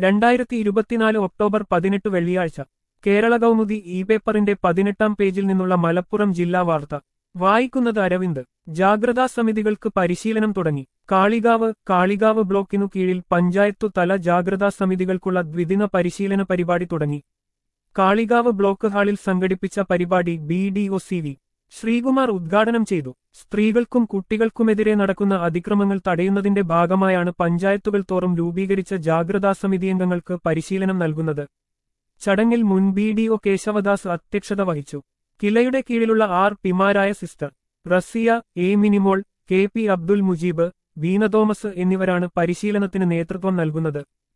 രണ്ടായിരത്തി ഇരുപത്തിനാല് ഒക്ടോബർ പതിനെട്ട് വെള്ളിയാഴ്ച കേരള കൗമുദി ഇ പേപ്പറിന്റെ പതിനെട്ടാം പേജിൽ നിന്നുള്ള മലപ്പുറം ജില്ലാ വാർത്ത വായിക്കുന്നത് അരവിന്ദ് ജാഗ്രതാ സമിതികൾക്ക് പരിശീലനം തുടങ്ങി കാളികാവ് കാളികാവ് ബ്ലോക്കിനു കീഴിൽ പഞ്ചായത്തു തല ജാഗ്രതാ സമിതികൾക്കുള്ള ദ്വിദിന പരിശീലന പരിപാടി തുടങ്ങി കാളികാവ് ബ്ലോക്ക് ഹാളിൽ സംഘടിപ്പിച്ച പരിപാടി B D O C V Sreekumar ഉദ്ഘാടനം ചെയ്തു സ്ത്രീകൾക്കും കുട്ടികൾക്കുമെതിരെ നടക്കുന്ന അതിക്രമങ്ങൾ തടയുന്നതിന്റെ ഭാഗമായാണ് പഞ്ചായത്തുകൾ തോറും രൂപീകരിച്ച ജാഗ്രതാ സമിതി അംഗങ്ങൾക്ക് പരിശീലനം നൽകുന്നത് ചടങ്ങിൽ മുൻ ബി ഡി ഒ കേശവദാസ് അധ്യക്ഷത വഹിച്ചു കിലയുടെ കീഴിലുള്ള ആർ പിമാരായ sister Rasiya A Minimol K P Abdul Mujeeb Veena Thomas എന്നിവരാണ് പരിശീലനത്തിന് നേതൃത്വം നൽകുന്നത്